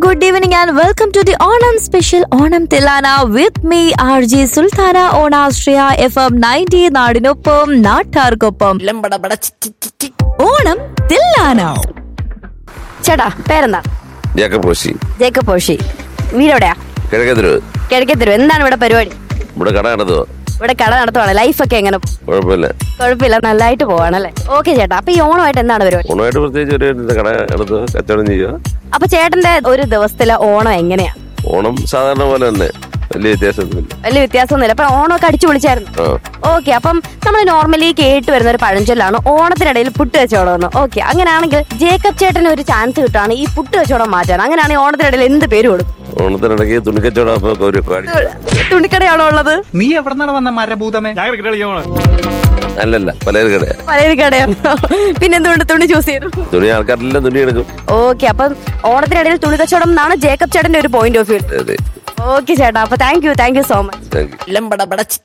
good evening and welcome to the Onam special Onam Tilana with me RJ Sultana on Austria FM 90 നാടിനൊപ്പം നാട്ടാർക്കൊപ്പം ലംബടബട ചി ചി ചി ചി. ഓണം തില്ലാന ചേട്ടാ പേരെന്താ ജേക്കബ് കോശി ജേക്കബ് പോഷി വീടെവിടെയാ കിഴക്കെതിര് കിഴക്കത്തരും എന്താണ് ഇവിടെ പരിപാടി ഇവിടെ കട നടത്തുക ഇവിടെ കട നടത്തുവാണ് ലൈഫൊക്കെ എങ്ങനെ പോ- കുഴപ്പമില്ല കുഴപ്പമില്ല നല്ലതായിട്ട് പോവാണല്ലേ ഓക്കെ ചേട്ടാ അപ്പൊ ഈ ഓണമായിട്ട് എന്താണ് പരിപാടി ഓണമായിട്ട് പ്രത്യേകിച്ച് ഒരു ഇത് കട നടത്തുക കച്ചവടം ചെയ്യുക അപ്പൊ ചേട്ടന്റെ ഒരു ദിവസത്തിലെ ഓണം എങ്ങനെയാ ഓണം സാധാരണ പോലെ തന്നെ വലിയ വ്യത്യാസമൊന്നുമില്ല വലിയ വ്യത്യാസമൊന്നുമില്ല അപ്പൊ ഓണമൊക്കെ അടിച്ചു പൊളിച്ചായിരുന്നു ആ ഓക്കെ അപ്പം നമ്മൾ നോർമലി കേട്ട് വരുന്ന ഒരു പഴഞ്ചൊല്ലാണ് ഓണത്തിനിടയിൽ പുട്ട് കച്ചവടം എന്ന് ഓക്കെ അങ്ങനെയാണെങ്കിൽ ജേക്കബ് ചേട്ടന് ഒരു ചാൻസ് കിട്ടുകയാണ് ഈ പുട്ട് കച്ചവടം മാറ്റാൻ അങ്ങനെയാണെങ്കിൽ ഓണത്തിനിടയിൽ എന്ത് പേര് കൊടുക്കും ഓണത്തിനിടയ്ക്ക് തുണിക്കച്ചവടം അപ്പൊ ഒരു കാര്യം. തുണിക്കടയാണോ ഉള്ളത് നീ എവിടെന്നാണ് വന്ന മരഭൂതമേ അല്ലല്ല പലചര കട പലചരക്ക് കടയാണോ പിന്നെ എന്തുകൊണ്ട് തുണി ചൂസ് ചെയ്തു തുണി ആൾക്കാരെല്ലാം തുണി എടുക്കും ഓക്കെ അപ്പം ഓണത്തിനിടയിൽ തുണി കച്ചവടം എന്നാണ് ജേക്കബ് ചേട്ടന്റെ ഒരു പോയിന്റ് ഓഫ് വ്യൂ അതെ ഓക്കെ ചേട്ടാ അപ്പൊ thank you thank you so much thank you ലംബടബട ചി